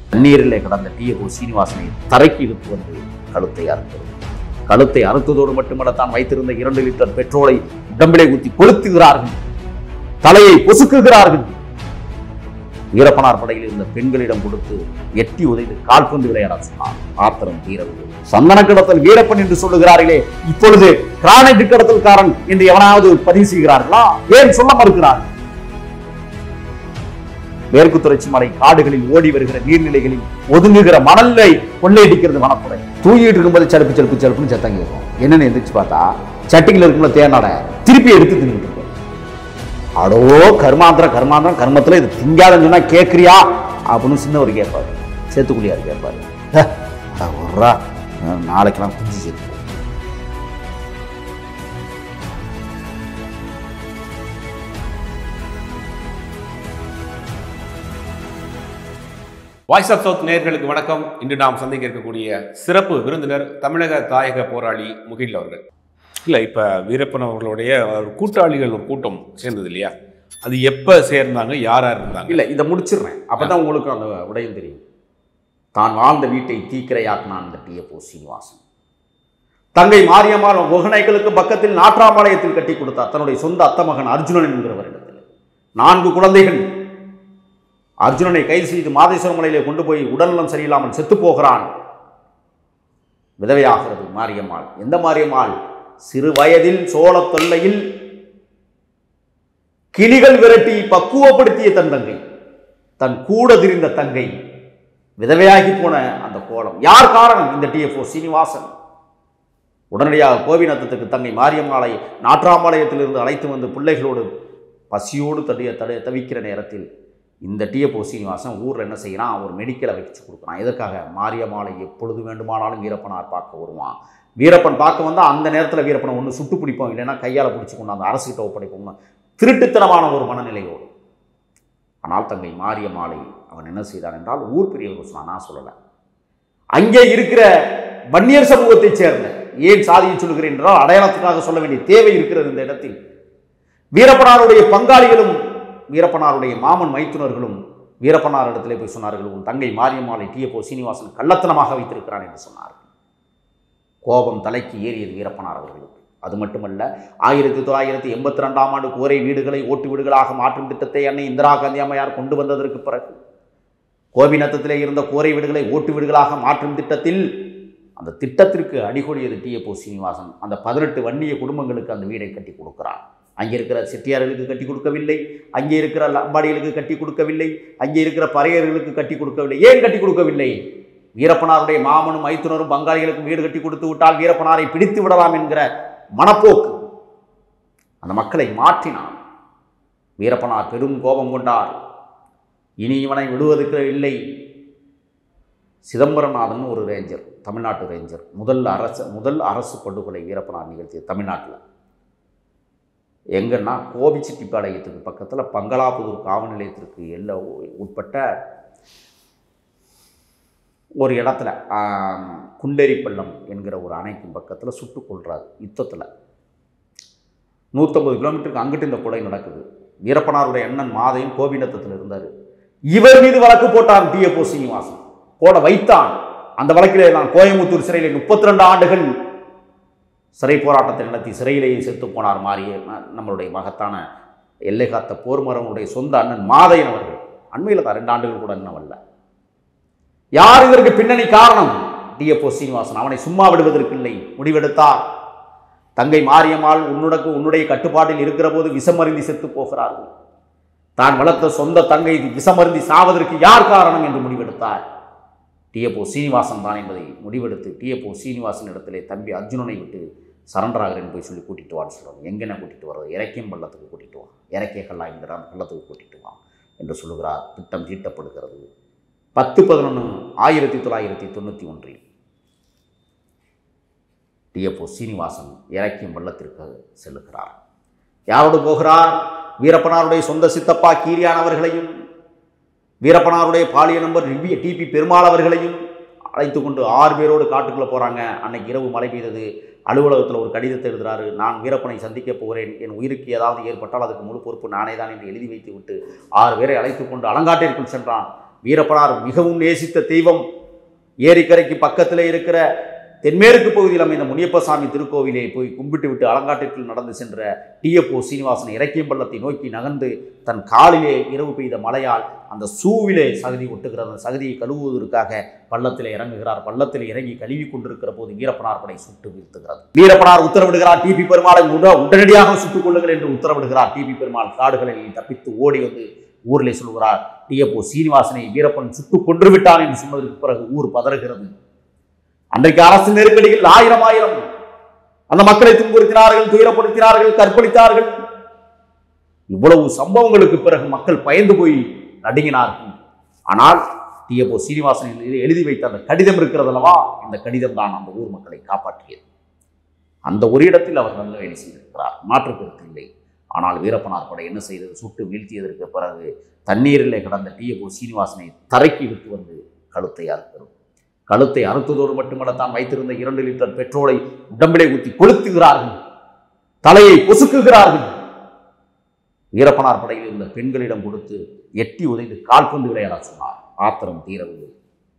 தண்ணீரிலே கடந்த டிஎபோ சீனிவாசனை தரைக்கு இழுத்து வந்து கழுத்தை அறுத்தது கழுத்தை அறுத்ததோடு மட்டுமல்ல தான் வைத்திருந்த இரண்டு லிட்டர் பெட்ரோலை உடம்பிலே ஊற்றி கொளுத்துகிறார்கள் தலையை பொசுக்குகிறார்கள் வீரப்பனார் படையில் இருந்த பெண்களிடம் கொடுத்து எட்டி உதைத்து கால்பந்து விளையாட சொன்னார் ஆத்திரம் தீரவில்லை சந்தன கடத்தல் வீரப்பன் என்று சொல்லுகிறார்களே இப்பொழுது கிரானைட் கடத்தல்காரன் என்று எவனாவது பதிவு செய்கிறார்களா ஏன் சொல்ல மறுக்கிறார்கள் மேற்கு தொடர்ச்சி மலை காடுகளில் ஓடி வருகிற நீர்நிலைகளில் ஒதுங்குகிற மணலை கொள்ளையடிக்கிறது வனப்படை தூங்கிட்டு இருக்கும்போது சலுப்பு சலுப்பு சலுப்புன்னு சத்தம் கேட்கும் என்னன்னு எந்திரிச்சு பார்த்தா சட்டிகள் இருக்கும்போது தேனாட திருப்பி எடுத்து தின்னுட்டு இருக்கும் அடோ கர்மாந்திரம் கர்மாந்திரம் கர்மத்துல இது திங்காதன்னு சொன்னா கேட்குறியா அப்படின்னு சின்னவர் கேட்பாரு சேத்துக்குழியார் கேட்பாரு "ஹ, அட வர்றா நாளைக்கெல்லாம் குஞ்சு சேர்த்து வாய்ஸ் ஆஃப் சவுத் நேயர்களுக்கு வணக்கம் இன்று நாம் சந்திக்க இருக்கக்கூடிய சிறப்பு விருந்தினர் தமிழக தாயக போராளி முகில் அவர்கள் இல்லை இப்போ வீரப்பன் அவர்களுடைய ஒரு கூட்டாளிகள் ஒரு கூட்டம் சேர்ந்தது இல்லையா அது எப்போ சேர்ந்தாங்க யார் யார் இருந்தாங்க இல்ல இதை முடிச்சிடுறேன் அப்பதான் உங்களுக்கு அந்த விடயம் தெரியும் தான் வாழ்ந்த வீட்டை தீக்கிரையாக்கினான் இந்த டிஎப்போ சீனிவாசன் தங்கை மாரியம்மாள் ஒகனைகளுக்கு பக்கத்தில் நாற்றாம்பாளையத்தில் கட்டி கொடுத்தார் தன்னுடைய சொந்த அத்த மகன் அர்ஜுனன் என்கிறவரிடத்தில் நான்கு குழந்தைகள் அர்ஜுனனை கைது செய்து மாதேஸ்வரம் மலையிலே கொண்டு போய் உடல்நலம் சரியில்லாமல் செத்துப் போகிறான் விதவையாகிறது மாரியம்மாள் எந்த மாரியம்மாள் சிறு வயதில் சோழத் தொல்லையில் கிளிகள் விரட்டி பக்குவப்படுத்திய தன் தங்கை தன் கூட திரிந்த தங்கை விதவையாகி போன அந்த கோலம் யார் காரணம் இந்த டிஎஃப்ஓ சீனிவாசன் உடனடியாக கோவிநத்தத்துக்கு தங்கை மாரியம்மாளை நாற்றாம்பாளையத்திலிருந்து அழைத்து வந்து பிள்ளைகளோடு பசியோடு தடிய தடி தவிக்கிற நேரத்தில் இந்த டிஎஃப்ஓ சீனிவாசன் ஊரில் என்ன செய்யறான் ஒரு மெடிக்கலை வச்சு கொடுக்குறான் எதற்காக மாரியம்மாளை எப்பொழுது வேண்டுமானாலும் வீரப்பனார் பார்க்க வருவான் வீரப்பன் பார்க்க வந்தால் அந்த நேரத்தில் வீரப்பனை ஒன்று சுட்டு பிடிப்போம் இல்லைன்னா கையால் பிடிச்சி கொண்டு அந்த அரசுகிட்ட ஒப்படைப்போம்னு திருட்டுத்தனமான ஒரு மனநிலையோடு ஆனால் தங்கை மாரியம்மாளை அவன் என்ன செய்தான் என்றால் ஊர் பெரியவர் சொன்னான் நான் சொல்லலை அங்கே இருக்கிற வன்னியர் சமூகத்தைச் சேர்ந்த ஏன் சாதியை சொல்கிறேன் என்றால் அடையாளத்துக்காக சொல்ல வேண்டிய தேவை இருக்கிறது இந்த இடத்தில் வீரப்பனாருடைய பங்காளிகளும் வீரப்பனாருடைய மாமன் மைத்துனர்களும் வீரப்பனார் இடத்திலே போய் சொன்னார்கள் உன் தங்கை மாரியம்மாளை டிஎப்போ சீனிவாசன் கள்ளத்தனமாக வைத்திருக்கிறான் என்று சொன்னார் கோபம் தலைக்கு ஏறியது வீரப்பனார் அவர்களுக்கு அது மட்டுமல்ல ஆயிரத்தி தொள்ளாயிரத்தி எண்பத்தி ரெண்டாம் ஆண்டு கோரை வீடுகளை ஓட்டு வீடுகளாக மாற்றும் திட்டத்தை அன்னை இந்திரா காந்தி அம்மையார் கொண்டு வந்ததற்கு பிறகு கோபிநத்தத்திலே இருந்த கோரை வீடுகளை ஓட்டு வீடுகளாக மாற்றும் திட்டத்தில் அந்த திட்டத்திற்கு அடிகொடியது டிஎப்போ சீனிவாசன் அந்த பதினெட்டு வன்னிய குடும்பங்களுக்கு அந்த வீடை கட்டி கொடுக்கிறார் அங்கே இருக்கிற செட்டியார்களுக்கு கட்டி கொடுக்கவில்லை அங்கே இருக்கிற லம்பாடிகளுக்கு கட்டி கொடுக்கவில்லை அங்கே இருக்கிற பறையர்களுக்கு கட்டி கொடுக்கவில்லை ஏன் கட்டி கொடுக்கவில்லை வீரப்பனாருடைய மாமனும் மைத்துனரும் பங்காளிகளுக்கும் வீடு கட்டி கொடுத்து விட்டால் வீரப்பனாரை பிடித்து விடலாம் என்கிற மனப்போக்கு அந்த மக்களை மாற்றினான் வீரப்பனார் பெரும் கோபம் கொண்டார் இனி இவனை விடுவதற்கு இல்லை சிதம்பரநாதன் ஒரு ரேஞ்சர் தமிழ்நாட்டு ரேஞ்சர் முதல் அரசு முதல் அரசு படுகொலை வீரப்பனார் நிகழ்த்திய தமிழ்நாட்டில் எங்கன்னா கோபிச்செட்டிப்பாளையத்துக்கு பக்கத்தில் பங்களாபுதூர் காவல் நிலையத்திற்கு எல்ல உட்பட்ட ஒரு இடத்துல ஆம், குண்டேரிப்பள்ளம் என்கிற ஒரு அணைக்கும் பக்கத்தில் சுட்டு கொள்றாரு யுத்தத்தில் நூற்றம்பது கிலோமீட்டருக்கு அங்கிட்டு இந்த கொலை நடக்குது வீரப்பனாருடைய அண்ணன் மாதையும் கோபிநத்தத்தில் இருந்தார் இவர் மீது வழக்கு போட்டான் டிஎப்போ சீனிவாசன் போட வைத்தான் அந்த வழக்கிலே நான் கோயம்புத்தூர் சிறையில் முப்பத்தி ரெண்டு ஆண்டுகள் சிறை போராட்டத்தை நடத்தி சிறையிலேயே செத்து போனார் மாறிய ம- நம்மளுடைய மகத்தான எல்லை காத்த போர்மரனுடைய சொந்த அண்ணன் மாதையன் அவர்கள் அண்மையில் தான் ரெண்டு ஆண்டுகள் கூட இன்னும் வரல யார் இதற்கு பின்னணி காரணம் டிஎப்போ சீனிவாசன் அவனை சும்மா விடுவதற்கில்லை முடிவெடுத்தார் தங்கை மாரியம்மாள் உன்னுடக்கு உன்னுடைய கட்டுப்பாட்டில் இருக்கிற போது விஷமருந்தி செத்து போகிறார்கள் தான் வளர்த்த சொந்த தங்கை விஷமருந்தி சாவதற்கு யார் காரணம் என்று முடிவெடுத்தார் டிஎப்போ சீனிவாசன் தான் என்பதை முடிவெடுத்து டிஎப்போ சீனிவாசன் இடத்திலே தம்பி அர்ஜுனனை விட்டு சரண்டர் ஆகிறேன்னு போய் சொல்லி கூட்டிட்டு வான்னு சொல்கிறாங்க எங்கென்ன கூட்டிட்டு வர்றது இறக்கியம் பள்ளத்துக்கு கூட்டிட்டு வா இறக்கிய கல்லா என்கிற அந்த பள்ளத்துக்கு கூட்டிட்டு வா என்று சொல்லுகிறார் திட்டம் தீட்டப்படுகிறது பத்து பதினொன்று ஆயிரத்தி தொள்ளாயிரத்தி தொண்ணூற்றி ஒன்றில் டிஎப்போ சீனிவாசன் இறக்கியம் பள்ளத்திற்கு செல்லுகிறார் யாரோடு போகிறார் வீரப்பனாருடைய சொந்த சித்தப்பா கீரியான் அவர்களையும் வீரப்பனாருடைய பாலிய நம்பர் ரிவி டிபி பெருமாள் அவர்களையும் அழைத்து கொண்டு ஆறு பேரோடு காட்டுக்குள்ளே போகிறாங்க அன்னைக்கு இரவு மழை பெய்தது அலுவலகத்தில் ஒரு கடிதத்தை எழுதுறாரு நான் வீரப்பனை சந்திக்க போகிறேன் என் உயிருக்கு ஏதாவது ஏற்பட்டால் அதுக்கு முழு பொறுப்பு நானே தான் என்று எழுதி வைத்து விட்டு ஆறு பேரை அழைத்து கொண்டு அலங்காட்டிற்குள் சென்றான் வீரப்பனார் மிகவும் நேசித்த தெய்வம் ஏரிக்கரைக்கு பக்கத்தில் இருக்கிற தென்மேற்கு பகுதியில் அமைந்த முனியப்பசாமி திருக்கோவிலே போய் கும்பிட்டு விட்டு அலங்காட்டிற்குள் நடந்து சென்ற டிஎப்ஓ சீனிவாசன் இறக்கியம் பள்ளத்தை நோக்கி நகர்ந்து தன் காலிலே இரவு பெய்த மழையால் அந்த சூவிலே சகதி ஒட்டுகிறது அந்த சகதியை கழுவுவதற்காக பள்ளத்திலே இறங்குகிறார் பள்ளத்தில் இறங்கி கழுவி கொண்டிருக்கிற போது வீரப்பனார் படை சுட்டு வீழ்த்துகிறது வீரப்பனார் உத்தரவிடுகிறார் டிபி பெருமாளை உட உடனடியாக சுட்டுக் கொள்ளுங்கள் என்று உத்தரவிடுகிறார் டிபி பெருமாள் காடுகளில் தப்பித்து ஓடி வந்து ஊரிலே சொல்கிறார் டிஎப்ஓ சீனிவாசனை வீரப்பன் சுட்டுக் கொன்று விட்டான் என்று சொன்னதற்கு பிறகு ஊர் பதறுகிறது அன்றைக்கு அரசு நெருக்கடியில் ஆயிரம் ஆயிரம் அந்த மக்களை துன்புறுத்தினார்கள் துயரப்படுத்தினார்கள் கற்பழித்தார்கள் இவ்வளவு சம்பவங்களுக்கு பிறகு மக்கள் பயந்து போய் நடுங்கினார்கள் ஆனால் டிஎப்ஓ சீனிவாசன் எழுதி- எழுதி வைத்த அந்த கடிதம் இருக்கிறது அல்லவா இந்த கடிதம் தான் அந்த ஊர் மக்களை காப்பாற்றியது அந்த ஒரு இடத்தில் அவர் நல்ல வேலை செய்திருக்கிறார் மாற்று கருத்து இல்லை ஆனால் வீரப்பனார் படை என்ன செய்தது சுட்டு வீழ்த்தியதற்கு பிறகு தண்ணீரிலே கிடந்த டிஎப்ஓ சீனிவாசனை தரைக்கு விட்டு வந்து கழுத்தை அறுக்கிறது கழுத்தை அறுத்ததோடு மட்டுமல்ல தான் வைத்திருந்த இரண்டு லிட்டர் பெட்ரோலை உடம்பிலே ஊற்றி கொளுத்துகிறார்கள் தலையை பொசுக்குகிறார்கள் வீரப்பனார் படையில் இருந்த பெண்களிடம் கொடுத்து எட்டி உதைந்து கால்பந்து விளையாட சொன்னார் ஆத்திரம் தீரவில்லை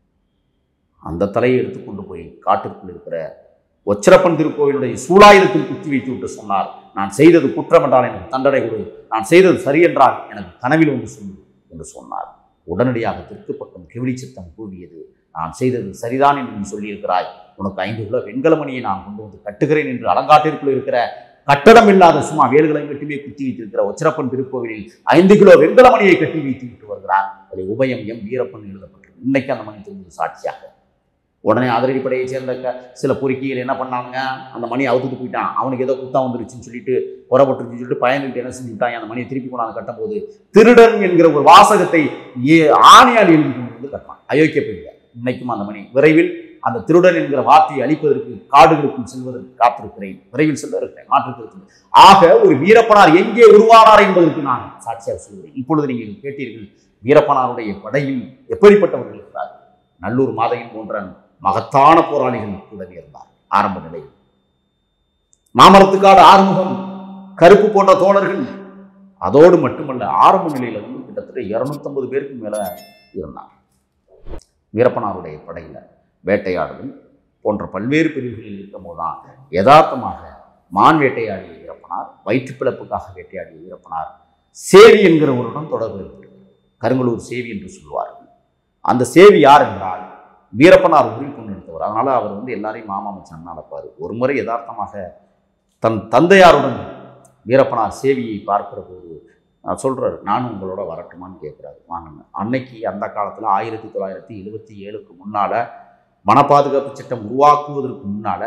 அந்த தலையை எடுத்துக்கொண்டு போய் காட்டிற்குள் இருக்கிற ஒச்சிரப்பன் திருக்கோயிலுடைய சூலாயுதத்தில் குத்தி வைத்து விட்டு சொன்னார் நான் செய்தது குற்றம் என்றால் எனக்கு தண்டனை கொடு நான் செய்தது சரி என்றால் எனக்கு கனவில் ஒன்று சொல்லு என்று சொன்னார் உடனடியாக தெற்கு பக்கம் கிவிடி சித்தம் கூவியது நான் செய்தது சரிதான் என்று நீ சொல்லியிருக்கிறாய் உனக்கு ஐந்து கிலோ வெண்கல மணியை நான் கொண்டு வந்து கட்டுகிறேன் என்று அலங்காட்டிற்குள் இருக்கிற கட்டடம் இல்லாத சும்மா வேல்களை மட்டுமே குத்தி வைத்திருக்கிற ஒச்சிரப்பன் திருக்கோவிலில் ஐந்து கிலோ வெண்கல மணியை கட்டி வைத்து விட்டு வருகிறார் அதில் உபயம் எம் வீரப்பன் எழுதப்பட்டது இன்னைக்கு அந்த மணி தெரிஞ்சது சாட்சியாக உடனே அதிரடிப்படையை சேர்ந்த க- சில பொறுக்கிகள் என்ன பண்ணாங்க அந்த மணியை அவுத்துட்டு போயிட்டான் அவனுக்கு ஏதோ குத்தம் வந்துருச்சுன்னு சொல்லிட்டு புறப்பட்டுருச்சுன்னு சொல்லிட்டு பயந்துட்டு என்ன செஞ்சுட்டாங்க அந்த மணியை திருப்பி கொண்டாந்து கட்டும்போது திருடன் என்கிற ஒரு வாசகத்தை ஏ ஆணையால் எழுதி கொண்டு வந்து கட்டினான் அயோக்கிய பெண்கள் இன்னைக்கும் அந்த மணி விரைவில் அந்த திருடன் என்கிற வார்த்தையை அழிப்பதற்கு காடுகளுக்குள் செல்வதற்கு காத்திருக்கிறேன் விரைவில் செல்ல இருக்கிறேன் மாற்றுக்கிறது ஆக ஒரு வீரப்பனார் எங்கே உருவானார் என்பதற்கு நான் சாட்சியாக சொல்கிறேன் இப்பொழுது நீங்கள் கேட்டீர்கள் வீரப்பனாருடைய படையில் எப்படிப்பட்டவர்கள் இருக்கிறார்கள் நல்லூர் மாதையின் போன்ற மகத்தான போராளிகள் கூடவே இருந்தார் ஆரம்ப நிலையில் மாமரத்துக்காடு ஆறுமுகம் கருப்பு போன்ற தோழர்கள் அதோடு மட்டுமல்ல ஆரம்ப நிலையில வந்து கிட்டத்தட்ட இருநூத்தம்பது பேருக்கு மேல இருந்தார் வீரப்பனாருடைய படையில வேட்டையாடுதல் போன்ற பல்வேறு பிரிவுகளில் இருக்கும்போது தான் யதார்த்தமாக மான் வேட்டையாடிய வீரப்பனார் வயிற்றுப்பிழப்புக்காக வேட்டையாடிய வீரப்பனார் சேவி என்கிறவருடன் தொடர்பு ஏற்பட்டது கருங்கலூர் சேவி என்று சொல்வார்கள் அந்த சேவி யார் என்றால் வீரப்பனார் உரில் கொண்டு எடுத்தவர் அதனால அவர் வந்து எல்லாரையும் மாமா மச்சான் நடப்பார் ஒரு முறை யதார்த்தமாக தன் தந்தையாருடன் வீரப்பனார் சேவியை பார்க்கிற போது நான் சொல்கிறார் நானும் உங்களோட வரட்டுமான்னு கேட்குறாரு வாங்க அன்னைக்கு அந்த காலத்தில் ஆயிரத்தி தொள்ளாயிரத்தி எழுபத்தி ஏழுக்கு முன்னால் வன பாதுகாப்பு சட்டம் உருவாக்குவதற்கு முன்னால்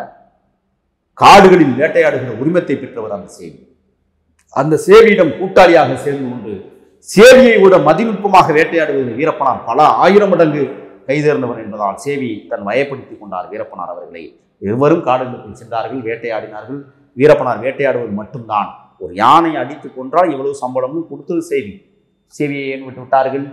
காடுகளில் வேட்டையாடுகிற உரிமத்தை பெற்றவர் அந்த சேவி அந்த சேவியிடம் கூட்டாளியாக சேர்ந்து கொண்டு சேவியை விட மதிநுட்பமாக வேட்டையாடுவது வீரப்பனார் பல ஆயிரம் மடங்கு கைதேர்ந்தவர் என்பதால் சேவி தன் வயப்படுத்திக் கொண்டார் வீரப்பனார் அவர்களை இருவரும் காடுகளுக்குள் சென்றார்கள் வேட்டையாடினார்கள் வீரப்பனார் வேட்டையாடுவது மட்டும்தான் ஒரு யானை அடித்து கொன்றால் இவ்வளவு சம்பளம்னு கொடுத்தது சேவி சேவியை ஏன் விட்டு விட்டார்கள்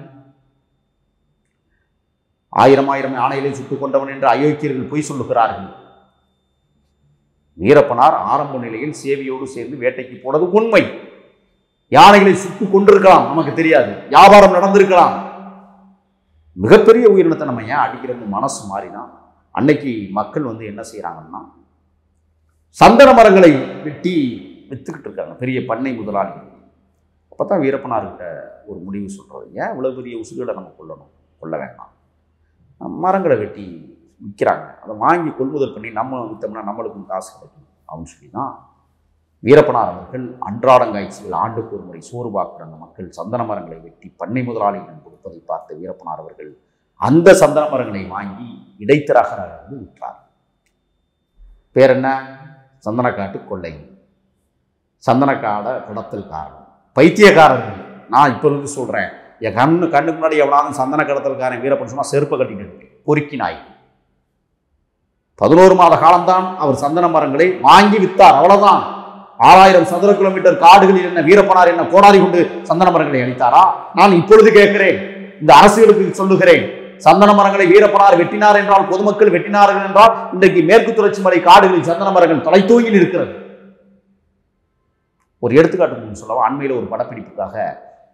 ஆயிரம் ஆயிரம் யானைகளை சுட்டுக் கொண்டவன் என்று அயோக்கியர்கள் பொய் சொல்லுகிறார்கள் வீரப்பனார் ஆரம்ப நிலையில் சேவியோடு சேர்ந்து வேட்டைக்கு போனது உண்மை யானைகளை சுட்டுக் கொண்டிருக்கலாம் நமக்கு தெரியாது வியாபாரம் நடந்திருக்கலாம் மிகப்பெரிய உயிரினத்தை நம்ம ஏன் அடிக்கிறது மனசு மாறினா அன்னைக்கு மக்கள் வந்து என்ன செய்கிறாங்கன்னா சந்தன மரங்களை வெட்டி வித்துக்கிட்டு இருக்காங்க பெரிய பண்ணை முதலாளிகள் அப்போ தான் வீரப்பனார்கிட்ட ஒரு முடிவு சொல்கிறது ஏன் இவ்வளோ பெரிய உசுகளை நம்ம கொல்லணும் கொல்ல வேண்டாம் மரங்களை வெட்டி விற்கிறாங்க அதை வாங்கி கொள்முதல் பண்ணி நம்ம விற்றோம்னா நம்மளுக்கும் காசு கிடைக்கும் அப்படின்னு சொல்லி தான் வீரப்பனார் அவர்கள் அன்றாடங்காய்ச்சிகள் ஆண்டுக்கு ஒரு முறை சோறு பார்க்குற அந்த மக்கள் சந்தன மரங்களை வெட்டி பண்ணை முதலாளிகளிடம் கொடுப்பதை பார்த்த வீரப்பனார் அவர்கள் அந்த சந்தன மரங்களை வாங்கி இடைத்தரகராக வந்து விற்றார் பேர் என்ன சந்தனக்காட்டு கொள்ளை சந்தனக்காடை கடத்தல் காரணம் பைத்தியக்காரர்கள் நான் இப்போ இருந்து சொல்கிறேன் என் கண்ணு கண்ணுக்கு முன்னாடி எவனாலும் சந்தன கடத்தல்காரன் வீரப்பன் சொன்னா செருப்பை கட்டிட்டு இருக்கேன் பொறுக்கி நாய் பதினோரு மாத காலம்தான் அவர் சந்தன மரங்களை வாங்கி வித்தார் அவ்வளவுதான் ஆறாயிரம் சதுர கிலோமீட்டர் காடுகளில் என்ன வீரப்பனார் என்ன போராடி கொண்டு சந்தன மரங்களை அளித்தாரா நான் இப்பொழுது கேட்கிறேன் இந்த அரசியலுக்கு சொல்லுகிறேன் சந்தன மரங்களை வீரப்பனார் வெட்டினார் என்றால் பொதுமக்கள் வெட்டினார்கள் என்றால் இன்றைக்கு மேற்கு தொடர்ச்சி மலை காடுகளில் சந்தன மரங்கள் தலை தூங்கி இருக்கிறது ஒரு எடுத்துக்காட்டு சொல்லவா அண்மையில் ஒரு படப்பிடிப்புக்காக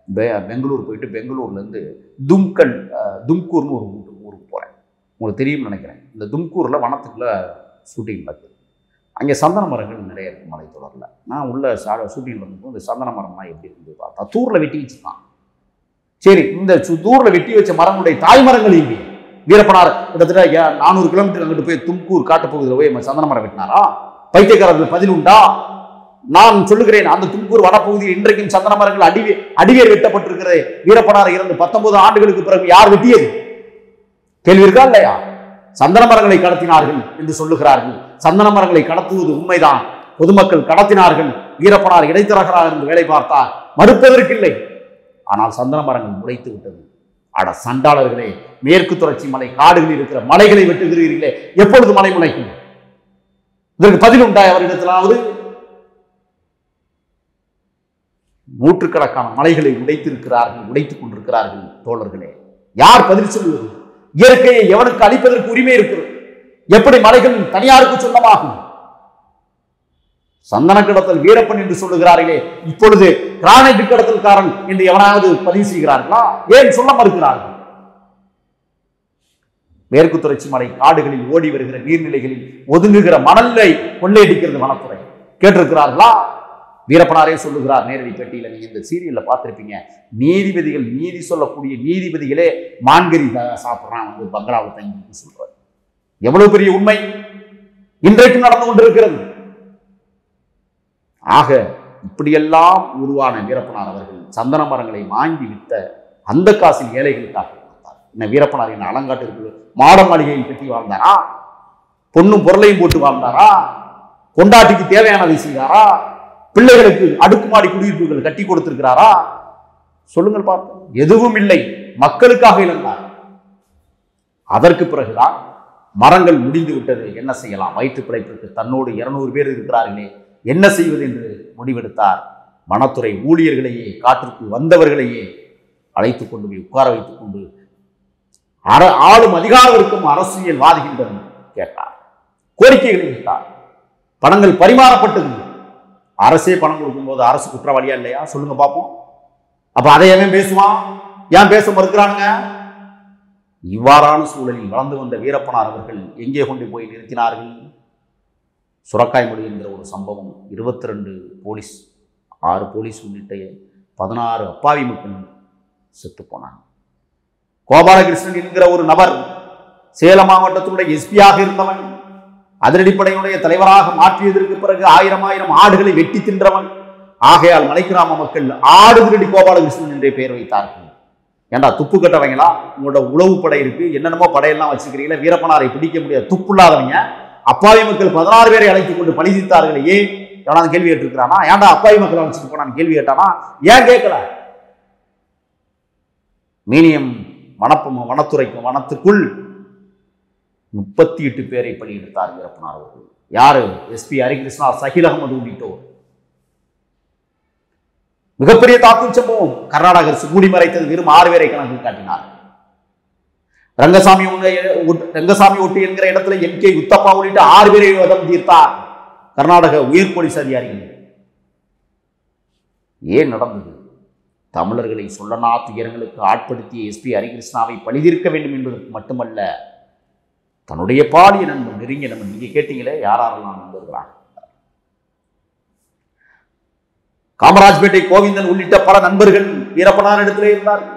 பெ பெங்களூர் போயிட்டு பெங்களூர்லேருந்து தும்கல் அஹ், தும்கூர்னு ஒரு ஊர் ஊருக்கு போகிறேன் உங்களுக்கு தெரியும்னு நினைக்கிறேன் இந்த தும்கூரில் வனத்துக்குள்ளே ஷூட்டிங் நடக்குது அங்கே சந்தன மரங்கள் நிறைய இருக்குது மலைத்தொடரில் நான் உள்ள சா ஷூட்டிங் பண்ணும்போது இந்த சந்தன மரம்லாம் எப்படி இருக்குது பார்த்தா தூரில் வெட்டி வச்சுருக்கான் சரி இந்த சு- தூரில் வெட்டி வச்ச மரங்களுடைய தாய் மரங்கள் இல்லை வீரப்பனார் கிட்டத்தட்ட ஏ- நானூறு கிலோமீட்டர் அங்கிட்டு போய் தும்கூர் காட்டுப்பகுதியில் போய் சந்தன மரம் வெட்டினாரா பைத்தியக்காரர்கள் பதில் உண்டா நான் சொல்லுகிறேன் அந்த தும்கூர் வனப்பகுதியில் இன்றைக்கும் சந்தன மரங்கள் அடிவே அடிவேர் வெட்டப்பட்டிருக்கிறது வீரப்பனார் இறந்து பத்தொன்பது ஆண்டுகளுக்கு பிறகு யார் வெட்டியது கேள்வி இருக்கா இல்லையா சந்தன மரங்களை கடத்தினார்கள் என்று சொல்லுகிறார்கள் சந்தன மரங்களை கடத்துவது உண்மைதான் பொதுமக்கள் கடத்தினார்கள் வீரப்பனார் இடைத்தரகராக இருந்து வேலை பார்த்தார் மறுப்பதற்கில்லை ஆனால் சந்தன மரங்கள் முளைத்து விட்டது அட சண்டாளர்களே மேற்கு தொடர்ச்சி மலை காடுகளில் இருக்கிற மலைகளை வெட்டுகிறீர்களே எப்பொழுது மலை முளைக்கும் இதற்கு பதில் உண்டா அவரிடத்திலாவது நூற்றுக்கணக்கான மலைகளை உடைத்திருக்கிறார்கள் உடைத்துக் கொண்டிருக்கிறார்கள் தோழர்களே யார் பதில் சொல்லுவது இயற்கையை எவனுக்கு அளிப்பதற்கு உரிமை இருக்கிறது எப்படி மலைகள் தனியாருக்கு சொந்தமாகும் சந்தன கடத்தல் வீரப்பன் என்று சொல்லுகிறார்களே இப்பொழுது கிரானைட் கடத்தல்காரன் என்று எவனாவது பதிவு செய்கிறார்களா ஏன் சொல்ல மறுக்கிறார்கள் மேற்கு தொடர்ச்சி மலை காடுகளில் ஓடி வருகிற நீர்நிலைகளில் ஒதுங்குகிற மணலை கொள்ளையடிக்கிறது வனத்துறை கேட்டிருக்கிறார்களா வீரப்பனாரே சொல்லுகிறார் நேரடி பேட்டியில நீங்க இந்த சீரியல்ல பார்த்திருப்பீங்க நீதிபதிகள் நீதி சொல்லக்கூடிய நீதிபதிகளே மான்கறி த- சாப்பிடுறான் வந்து பங்களாவில் தங்கி சொல்றாரு எவ்வளவு பெரிய உண்மை இன்றைக்கும் நடந்து கொண்டிருக்கிறது ஆக இப்படியெல்லாம் உருவான வீரப்பனார் அவர்கள் சந்தன மரங்களை வாங்கி வித்த அந்த காசில் ஏழைகளுக்காக கொடுத்தார் என்ன வீரப்பனார் என்ன அலங்காட்டிற்கு மாட மாளிகையை கட்டி வாழ்ந்தாரா பொண்ணும் பொருளையும் போட்டு வாழ்ந்தாரா கொண்டாட்டிக்கு தேவையானதை செய்தாரா பிள்ளைகளுக்கு அடுக்குமாடி குடியிருப்புகள் கட்டி கொடுத்திருக்கிறாரா சொல்லுங்கள் பார்ப்போம் எதுவும் இல்லை மக்களுக்காக இழந்தார் அதற்கு பிறகுதான் மரங்கள் முடிந்து விட்டது என்ன செய்யலாம் வயிற்று பிழைப்பிற்கு தன்னோடு இருநூறு பேர் இருக்கிறார்களே என்ன செய்வது என்று முடிவெடுத்தார் வனத்துறை ஊழியர்களையே காட்டிற்கு வந்தவர்களையே அழைத்து கொண்டு போய் உட்கார வைத்துக் கொண்டு அர ஆளும் அதிகாரம் இருக்கும் அரசியல்வாதிகளிடம் கேட்டார் கோரிக்கைகளை வைத்தார் பணங்கள் பரிமாறப்பட்டது அரசே பணம் கொடுக்கும்போது அரசு குற்றவாளியா இல்லையா சொல்லுங்க பார்ப்போம் அப்ப அதை எவன் பேசுவான் ஏன் பேச மறுக்கிறானுங்க இவ்வாறான சூழலில் வளர்ந்து வந்த வீரப்பனார் அவர்கள் எங்கே கொண்டு போய் நிறுத்தினார்கள் சுரக்காய்மொழி என்கிற ஒரு சம்பவம் இருபத்தி ரெண்டு போலீஸ் ஆறு போலீஸ் உள்ளிட்ட பதினாறு அப்பாவி மக்கள் செத்து போனாங்க கோபாலகிருஷ்ணன் என்கிற ஒரு நபர் சேலம் மாவட்டத்தினுடைய எஸ்பியாக இருந்தவன் அதிரடிப்படையினுடைய தலைவராக மாற்றியதற்கு பிறகு ஆயிரம் ஆயிரம் ஆடுகளை வெட்டி தின்றவன் ஆகையால் மலைக்கிராம மக்கள் ஆடு திருடி கோபாலகிருஷ்ணன் என்றே பெயர் வைத்தார்கள் ஏண்டா துப்பு கட்டவங்களா உங்களோட உளவு படை இருக்கு என்னென்னமோ படையெல்லாம் வச்சுக்கிறீங்களா வீரப்பனாரை பிடிக்க முடியாது துப்பு இல்லாதவங்க அப்பாவி மக்கள் பதினாறு பேரை அழைத்துக் கொண்டு பழிதித்தார்களே ஏன் எவனாவது கேள்வி கேட்டிருக்கிறானா ஏன்டா அப்பாவி மக்களை வச்சுட்டு போனான்னு கேள்வி கேட்டானா ஏன் கேட்கல மீனியம் வனப்பு வனத்துறைக்கும் வனத்துக்குள் முப்பத்தி எட்டு பேரை பணியெடுத்தார் வீரப்பனார் அவர்கள் யாரு எஸ்பி ஹரிகிருஷ்ணா சஹில் அகமது உள்ளிட்டோர் மிகப்பெரிய தாக்கும் சம்பவம் கர்நாடக அரசு மூடி மறைத்தது வெறும் ஆறு பேரை கணக்கு காட்டினார் ரங்கசாமி உங்க- ஒட்- ரங்கசாமி ஒட்டி என்கிற இடத்துல எம் கே உத்தப்பா உள்ளிட்ட ஆறு பேரை வதம் தீர்த்தார் கர்நாடக உயர் போலீஸ் அதிகாரிகள் ஏன் நடந்தது தமிழர்களை சொல்லனா துயரங்களுக்கு ஆட்படுத்திய எஸ்பி ஹரிகிருஷ்ணாவை பழிதீர்க்க வேண்டும் என்பதற்கு மட்டுமல்ல தன்னுடைய பாலிய நண்பன் நெருங்கிய நண்பன் நீங்க கேட்டீங்களே யாரெல்லாம் நண்பர்களாக காமராஜ்பேட்டை கோவிந்தன் உள்ளிட்ட பல நண்பர்கள் வீரப்பனார் இடத்திலே இருந்தார்கள்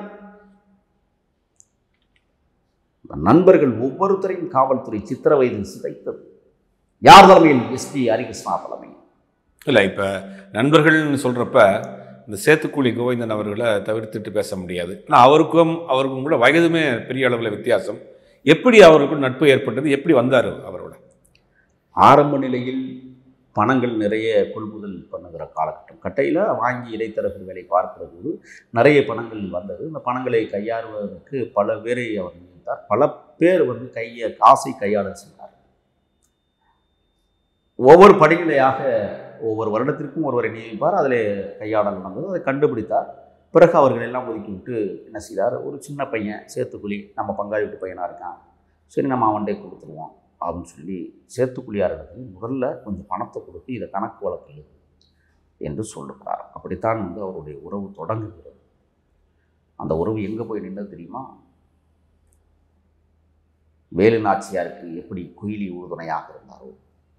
அந்த நண்பர்கள் ஒவ்வொருத்தரையும் காவல்துறை சித்திரவதையில் சிதைத்தது யார் தலைமையில் எஸ்பி ஹரிகிருஷ்ணா தலைமையில் இல்லை இப்போ நண்பர்கள்னு சொல்கிறப்ப இந்த சேத்துக்குழி கோவிந்தன் அவர்களை தவிர்த்துட்டு பேச முடியாது ஆனால் அவருக்கும் அவருக்கும் கூட வயதுமே பெரிய அளவில் வித்தியாசம் எப்படி அவருக்கும் நட்பு ஏற்பட்டது எப்படி வந்தார் அவரோட ஆரம்ப நிலையில் பணங்கள் நிறைய கொள்முதல் பண்ணுகிற காலகட்டம் கட்டையில் வாங்கி இடைத்தரகர் வேலை பார்க்கிற போது நிறைய பணங்கள் வந்தது இந்த பணங்களை கையாளுவதற்கு பல பேரை அவர் நியமித்தார் பல பேர் வந்து கையை காசை கையாள செய்தார் ஒவ்வொரு படிநிலையாக ஒவ்வொரு வருடத்திற்கும் ஒருவரை நியமிப்பார் அதில் கையாடல் நடந்தது அதை கண்டுபிடித்தார் பிறகு அவர்கள் எல்லாம் ஒதுக்கி விட்டு என்ன செய்தார் ஒரு சின்ன பையன் சேத்துக்குழி நம்ம பங்காளி வீட்டு பையனாக இருக்கான் சரி நம்ம அவன்டே கொடுத்துருவோம் அப்படின்னு சொல்லி சேத்துக்குழியார் இடத்துல முதல்ல கொஞ்சம் பணத்தை கொடுத்து இதை கணக்கு வழக்கு எழுது என்று சொல்லுகிறார் அப்படித்தான் வந்து அவருடைய உறவு தொடங்குகிறது அந்த உறவு எங்கே போய் நின்னது தெரியுமா வேலு நாச்சியாருக்கு எப்படி குயிலி உறுதுணையாக இருந்தாரோ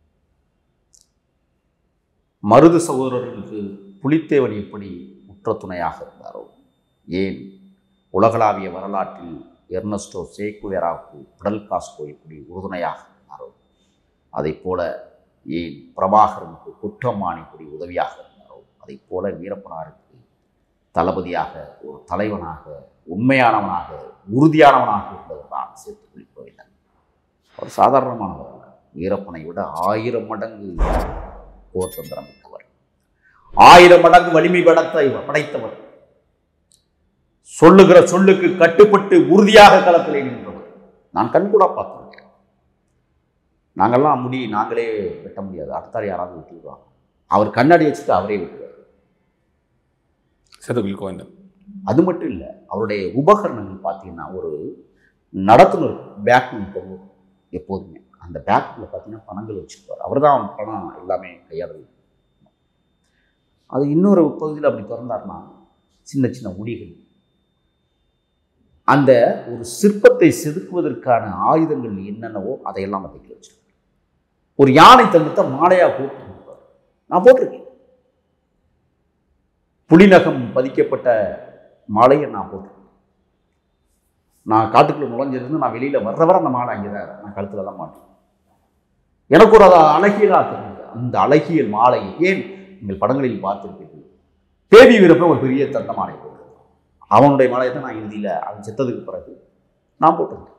மருது சகோதரர்களுக்கு புலித்தேவன் எப்படி உற்ற துணையாக இருந்தாரோ ஏன் உலகளாவிய வரலாற்றில் எர்னஸ்டோ சேக்குவேராவுக்கு உடல் காஸ்கோ எப்படி உறுதுணையாக இருந்தாரோ அதைப் போல ஏன் பிரபாகரனுக்கு குற்றமான் இப்படி உதவியாக இருந்தாரோ அதைப் போல வீரப்பனாருக்கு தளபதியாக ஒரு தலைவனாக உண்மையானவனாக உறுதியானவனாக இருந்தவர் தான் சேத்துக்குழி கோவிந்தன் அவர் சாதாரணமானவர் அல்ல வீரப்பனை விட ஆயிரம் மடங்கு போர் தந்திரம் மிக்கவர் ஆயிரம் மடங்கு வலிமை படத்தை படைத்தவர் சொல்லுகிற சொல்லுக்கு கட்டுப்பட்டு உறுதியாக களத்திலே நின்றவர் நான் கண்கூடா பார்த்திருக்கேன் நாங்கெல்லாம் முடி நாங்களே வெட்ட முடியாது அடுத்தாள் யாராவது வெட்டிடுவாங்க அவர் கண்ணாடி வச்சுட்டு அவரே வெட்டுவார் சேத்துக்குழி கோவிந்தன் அது மட்டும் இல்லை அவருடைய உபகரணங்கள் பார்த்தீங்கன்னா ஒரு நடத்துனர் பேக் ஒன்று எப்போதுமே அந்த பேக்கில் பார்த்தீங்கன்னா பணங்கள் வச்சுருப்பார் அவர் தான் பணம் எல்லாமே கையாளுது அது இன்னொரு பகுதியில் அப்படி திறந்தார்னா சின்ன சின்ன முடிகள் அந்த ஒரு சிற்பத்தை செதுக்குவதற்கான ஆயுதங்கள் என்னென்னவோ அதையெல்லாம் அந்த பைக்கில் வச்சிருப்பார் ஒரு யானை தங்கத்தை மாலையாக போட்டு கொடுப்பார் நான் போட்டிருக்கேன் புலிநகம் பதிக்கப்பட்ட மாலையை நான் போட்டிருக்கேன் நான் காட்டுக்குள்ள நுழைஞ்சிருந்து நான் வெளியில் வர்ற வர அந்த மாலை அங்கே தான் நான் கழுத்தில் தான் மாட்டேன் எனக்கு ஒரு அது அழகியலாக தெரிஞ்சது அந்த அழகியல் மாலை ஏன் நீங்கள் படங்களில் பார்த்திருப்பீர்கள் பேபி வீரப்பன் ஒரு பெரிய தந்த மாலை போட்டிருந்தான் அவனுடைய மாலையை தான் நான் இறுதியில் அவன் செத்ததுக்கு பிறகு நான் போட்டிருந்தேன்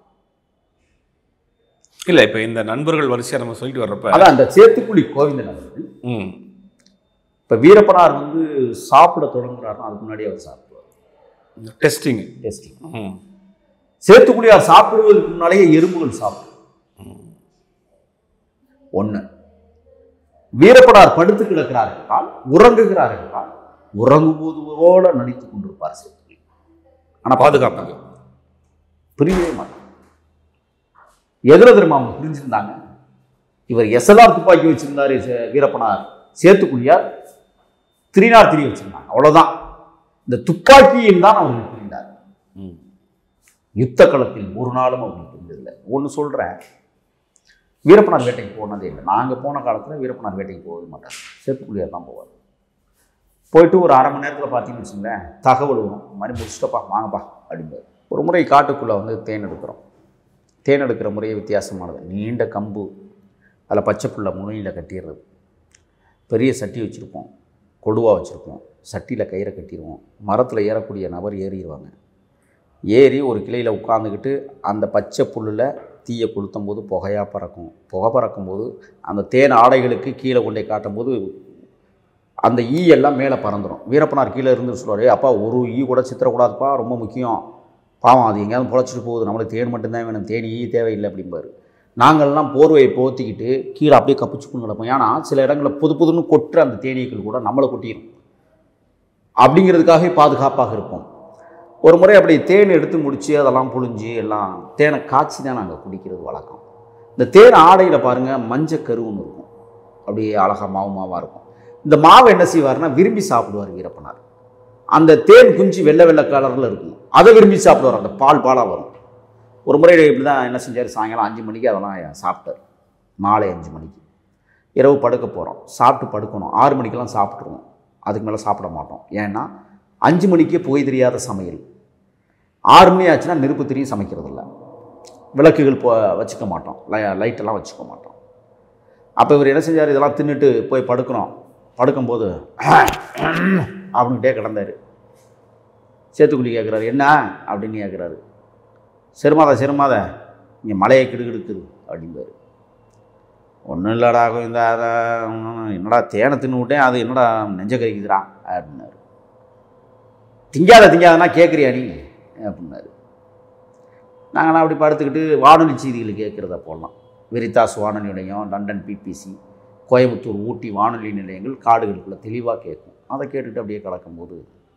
இல்லை இப்போ இந்த நண்பர்கள் வரிசையாக நம்ம சொல்லிட்டு வர்றப்ப அதான் அந்த சேத்துக்குழி கோவிந்தன் அவர்கள் ம் இப்போ வீரப்பனார் வந்து சாப்பிட தொடங்குறாருன்னா அதுக்கு முன்னாடி அவர் சாப்பிடுவார் டெஸ்டிங் டேஸ்டிங் ம் சேத்துக்குழியார் சாப்பிடுவதற்கு முன்னாலேயே எறும்புகள் சாப்பிடும் ஒன்று வீரப்பனார் படுத்து கிடக்கிறார் என்றால் உறங்குகிறார் என்றால் உறங்கும்போது போல நடித்துக் கொண்டிருப்பார் சேத்துக்குழி ஆனால் பாதுகாப்புக்கு பிரியவே மாட்டார் எதிர திரும்ப அவங்க புரிஞ்சிருந்தாங்க இவர் எஸ்எல்ஆர் துப்பாக்கி வச்சிருந்தாரு சே- வீரப்பனார் சேத்துக்குழியார் திரினார் திரி வச்சிருந்தாங்க அவ்வளவுதான் இந்த துப்பாக்கியில் தான் அவர்கள் புரிந்தார் ம் யுத்த களத்தில் ஒரு நாளும் அவங்களுக்கு இருந்ததில்லை ஒன்று சொல்கிறேன் வீரப்பனார் வேட்டைக்கு போனதே இல்லை நாங்கள் போன காலத்தில் வீரப்பனார் வேட்டைக்கு போகவே மாட்டார் சேத்துக்குழியார் தான் போவார் போயிட்டு ஒரு அரை மணி நேரத்தில் பார்த்தீங்கன்னு வச்சுங்களேன் தகவல் வரும் இந்த மாதிரி முடிச்சிட்டப்பா வாங்கப்பா அப்படிம்பார் ஒரு முறை காட்டுக்குள்ளே வந்து தேன் எடுக்கிறோம் தேன் எடுக்கிற முறையே வித்தியாசமானது நீண்ட கம்பு அதில் பச்சை புல்லை முனையில் கட்டிடுறது பெரிய சட்டி வச்சுருப்போம் கொடுவா வச்சுருப்போம் சட்டியில் கயிறை கட்டிடுவோம் மரத்தில் ஏறக்கூடிய நபர் ஏறிடுவாங்க ஏறி ஒரு கிளையில் உட்காந்துக்கிட்டு அந்த பச்சை புல்லில் தீயை கொளுத்தும் போது புகையாக பறக்கும் புகை பறக்கும் போது அந்த தேன் ஆடைகளுக்கு கீழே கொண்டே காட்டும் போது அந்த ஈ எல்லாம் மேலே பறந்துடும் வீரப்பனார் கீழே இருந்து சொல்லுவார் "ஏய் அப்பா ஒரு ஈ கூட சித்திரக்கூடாதுப்பா ரொம்ப முக்கியம் பாவம் அது எங்கேயாவது பொழைச்சிட்டு போகுது நம்மளுக்கு தேன் மட்டும்தான் வேணும் தேன் ஈ தேவையில்லை அப்படிம்பாரு நாங்கள்லாம் போர்வையை போத்திக்கிட்டு கீழே அப்படியே கப்பிச்சுக்குன்னு கிடப்போம் ஏன்னா சில இடங்களில் புது புதுன்னு கொட்டுற அந்த தேனீக்கள் கூட நம்மளை கொட்டிடும் அப்படிங்கிறதுக்காகவே பாதுகாப்பாக இருப்போம் ஒரு முறை அப்படி தேன் எடுத்து முடித்து அதெல்லாம் புழிஞ்சு எல்லாம் தேனை காய்ச்சி தான் நாங்கள் குடிக்கிறது வழக்கம் இந்த தேன் ஆடையில் பாருங்கள் மஞ்சள் கருவுன்னு இருக்கும் அப்படியே அழகாக மாவு மாவாக இருக்கும் இந்த மாவை என்ன செய்வார்னா விரும்பி சாப்பிடுவார் வீரப்பனார் அந்த தேன் குஞ்சு வெள்ளை வெள்ளை கலரில் இருக்கும் அதை விரும்பி சாப்பிடுவார் அந்த பால் பாலாக வரும் ஒரு முறை இப்படி தான் என்ன செஞ்சார் சாயங்காலம் அஞ்சு மணிக்கு அதெல்லாம் சாப்பிட்டார் மாலை அஞ்சு மணிக்கு இரவு படுக்க போகிறோம் சாப்பிட்டு படுக்கணும் ஆறு மணிக்கெல்லாம் சாப்பிட்ருவோம் அதுக்கு மேலே சாப்பிட மாட்டோம் ஏன்னா அஞ்சு மணிக்கே புகை தெரியாத சமையல் ஆறு மணி ஆச்சுன்னா நெருப்பு திரியும் சமைக்கிறதில்ல விளக்குகள் போ வச்சுக்க மாட்டோம் லை- லைட்டெல்லாம் வச்சுக்க மாட்டோம் அப்போ இவர் என்ன செஞ்சார் இதெல்லாம் தின்னுட்டு போய் படுக்கிறோம் படுக்கும்போது அப்படின்ட்டே கிடந்தார் சேத்துக்குழி கேட்குறாரு என்ன அப்படின்னு கேட்குறாரு சிறுமாதா சிறுமாதா இங்கே மலையை கிடுகிடுக்குது அப்படிம்பாரு ஒன்றும் இல்லைடா இந்த அதை என்னடா தேனை தின்னு விட்டேன் அது என்னடா நெஞ்ச கறிக்குதுடா அப்படின்னாரு திங்காத திங்காதனா கேட்குறியா நீ அப்படின்னாரு நாங்களாம் அப்படி படுத்துக்கிட்டு வானொலி செய்திகள் கேட்குறத போடலாம் வெரிதாஸ் வானொலி நிலையம் லண்டன் பிபிசி கோயம்புத்தூர் ஊட்டி வானொலி நிலையங்கள் காடுகளுக்குள்ள தெளிவாக கேட்கும் அதை கேட்டுட்டு அப்படியே கிடக்கும்போது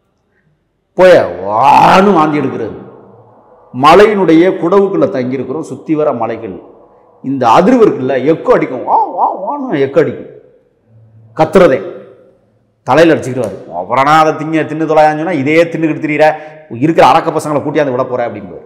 போய வான்னு வாந்தி எடுக்கிறது மலையினுடைய குடவுக்குள்ளே தங்கியிருக்கிறோம் சுற்றி வர மலைகள் இந்த அதிர்வு இருக்குல்ல எக்கோ அடிக்கும் வா வா வான்னு எக்கோ அடிக்கும் கத்துறதே தலையில் அடிச்சுக்கிடுவார் அப்புறம் அதை திங்க தின்னு தொலையான்னு சொன்னா இதே தின்னுக்கிட்டு திரியிற இருக்கிற அரக்க பசங்களை கூட்டியாந்து விட போற அப்படிங்குவார்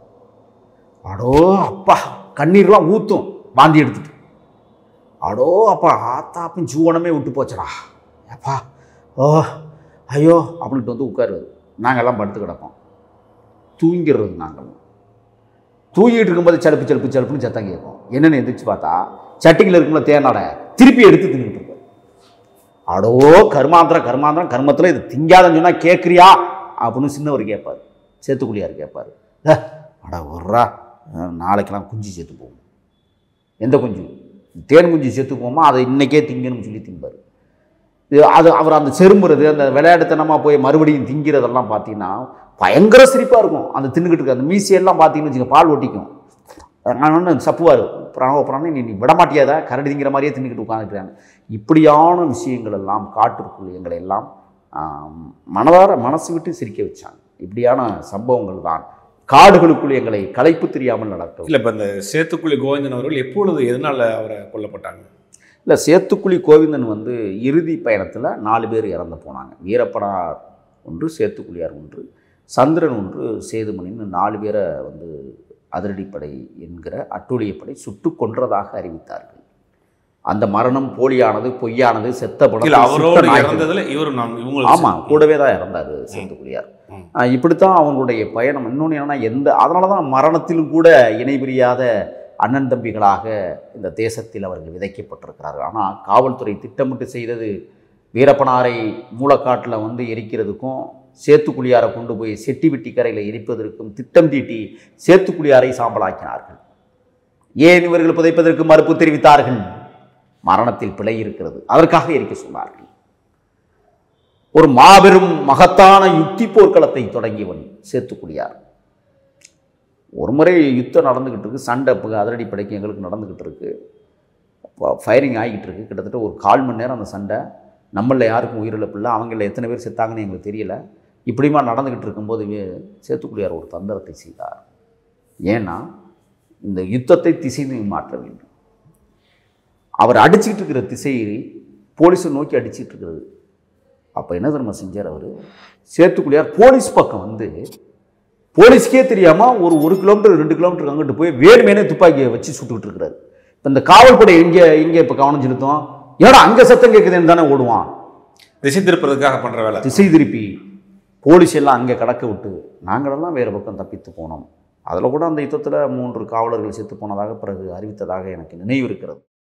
அடோ அப்பா கண்ணீர்லாம் ஊற்றும் வாந்தி எடுத்துட்டு அடோ அப்பா ஆத்தாப்பும் ஜீவனமே விட்டு போச்சடா அப்பா ஓ ஐயோ அப்படின்ட்டு வந்து உட்காருவார் நாங்கள்லாம் படுத்து கிடப்போம் தூங்கிடுறது நாங்கள் தூங்கிட்டு இருக்கும்போது சலுப்பு சலுப்பு சலுப்புன்னு சத்தம் கேட்கும் என்னென்னு எந்திரிச்சு பார்த்தா சட்டிங்கில் இருக்கும்போது தேனாட திருப்பி எடுத்து தின்னுட்டு இருப்பார் அடோ கர்மாந்திரம் கர்மாந்திரம் கர்மத்தில் இது திங்காதன்னு சொன்னால் கேட்குறியா அப்படின்னு சின்னவர் கேட்பார் சேத்துக்குழியார் கேட்பார் "ஏ, அட வர்றா நாளைக்கெல்லாம் குஞ்சு சேர்த்து போகும் எந்த குஞ்சு தேன் குஞ்சு சேர்த்து போமா அதை இன்னைக்கே திங்கணும்னு சொல்லி திம்பார் இது அது அவர் அந்த செரும்புறது அந்த விளையாட்டுத்தனமாக போய் மறுபடியும் திங்கிறதெல்லாம் பார்த்தீங்கன்னா பயங்கர சிரிப்பாக இருக்கும் அந்த தின்னுக்கிட்டு இருக்க அந்த மீசையெல்லாம் பார்த்தீங்கன்னு வச்சுக்க பால் ஒட்டிக்கும் நான் சப்புவார் பிரணவ பிராணம் நீ நீ விடமாட்டியாதா கரடி திங்கிற மாதிரியே தின்னுக்கிட்டு உட்காந்துக்கிறாங்க இப்படியான விஷயங்கள் எல்லாம் காட்டிற்குள் எங்களை எல்லாம் ஆம், மனதார மனசு விட்டு சிரிக்க வச்சாங்க இப்படியான சம்பவங்கள் தான் காடுகளுக்குள் எங்களை களைப்பு தெரியாமல் நடக்கும் இல்லை இப்போ இந்த சேத்துக்குழி கோவிந்தன் அவர்கள் எப்பொழுது எதனால் அவரை கொல்லப்பட்டாங்க இல்லை சேத்துக்குழி கோவிந்தன் வந்து இறுதி பயணத்தில் நாலு பேர் இறந்து போனாங்க வீரப்பனார் ஒன்று சேத்துக்குழியார் ஒன்று சந்திரன் ஒன்று சேதுமணின்னு நாலு பேரை வந்து அதிரடிப்படை என்கிற அட்டூழியப்படை சுட்டு கொன்றதாக அறிவித்தார்கள் அந்த மரணம் போலியானது பொய்யானது செத்த படம் இல்லை அவரோடு இறந்ததுல இவரும் நாம் இவங்க ஆமாம் கூடவே தான் இறந்தார் சேத்துக்குழியார் ம். ஆஹ் இப்படித்தான் அவங்களுடைய பயணம் இன்னொன்று என்னன்னா எந்த அதனால தான் மரணத்திலும் கூட இணை பிரியாத அண்ணன் தம்பிகளாக இந்த தேசத்தில் அவர்கள் விதைக்கப்பட்டிருக்கிறார்கள் ஆனால் காவல்துறை திட்டமிட்டு செய்தது வீரப்பனாரை மூலக்காட்டில் வந்து எரிக்கிறதுக்கும் சேத்துக்குழியாரை கொண்டு போய் செட்டிவிட்டி கரையில் எரிப்பதற்கும் திட்டம் தீட்டி சேத்துக்குழியாரை சாம்பலாக்கினார்கள் ஏன் இவர்கள் புதைப்பதற்கு மறுப்பு தெரிவித்தார்கள் மரணத்தில் பிழை இருக்கிறது அதற்காக எரிக்க சொன்னார்கள் ஒரு மாபெரும் மகத்தான யுக்தி போர்க்களத்தை தொடங்கியவன் சேத்துக்குடியார் ஒரு முறை யுத்தம் நடந்துக்கிட்டு இருக்கு சண்டை இப்போ அதிரடிப்படைக்கு எங்களுக்கு நடந்துக்கிட்டு இருக்கு ஃபயரிங் ஆகிக்கிட்டு இருக்கு கிட்டத்தட்ட ஒரு கால் மணி நேரம் அந்த சண்டை நம்மளில் யாருக்கும் உயிரிழப்பு இல்லை அவங்கள எத்தனை பேர் செத்தாங்கன்னு எங்களுக்கு தெரியல இப்படிமா நடந்துக்கிட்டு இருக்கும்போது வே- சேத்துக்குடியார் ஒரு தந்திரத்தை செய்தார் ஏன்னா இந்த யுத்தத்தை திசை மாற்ற வேண்டும் அவர் அடிச்சுக்கிட்டு இருக்கிற திசையை போலீஸை நோக்கி அடிச்சிட்டு இருக்கிறது அப்போ என்ன தெரியுமா செஞ்சார் அவர் சேத்துக்குள்ளியார் போலீஸ் பக்கம் வந்து போலீஸ்க்கே தெரியாமல் ஒரு ஒரு கிலோமீட்டர் ரெண்டு கிலோமீட்டர் அங்கிட்டு போய் வேணுமேனே துப்பாக்கியை வச்சு சுட்டுக்கிட்டு இருக்கிறாரு இப்போ இந்த காவல்படை எங்கே எங்கே இப்போ கவனம் செலுத்தும் ஏடா அங்கே சத்தம் கேட்குதுன்னு தானே ஓடுவான் திசை திருப்பதற்காக பண்ற வேலை திசை திருப்பி போலீஸ் எல்லாம் அங்கே கடக்க விட்டு நாங்களெல்லாம் வேறு பக்கம் தப்பித்து போனோம் அதில் கூட அந்த யுத்தத்தில் மூன்று காவலர்கள் செத்து போனதாக பிறகு அறிவித்ததாக எனக்கு நினைவு இருக்கிறது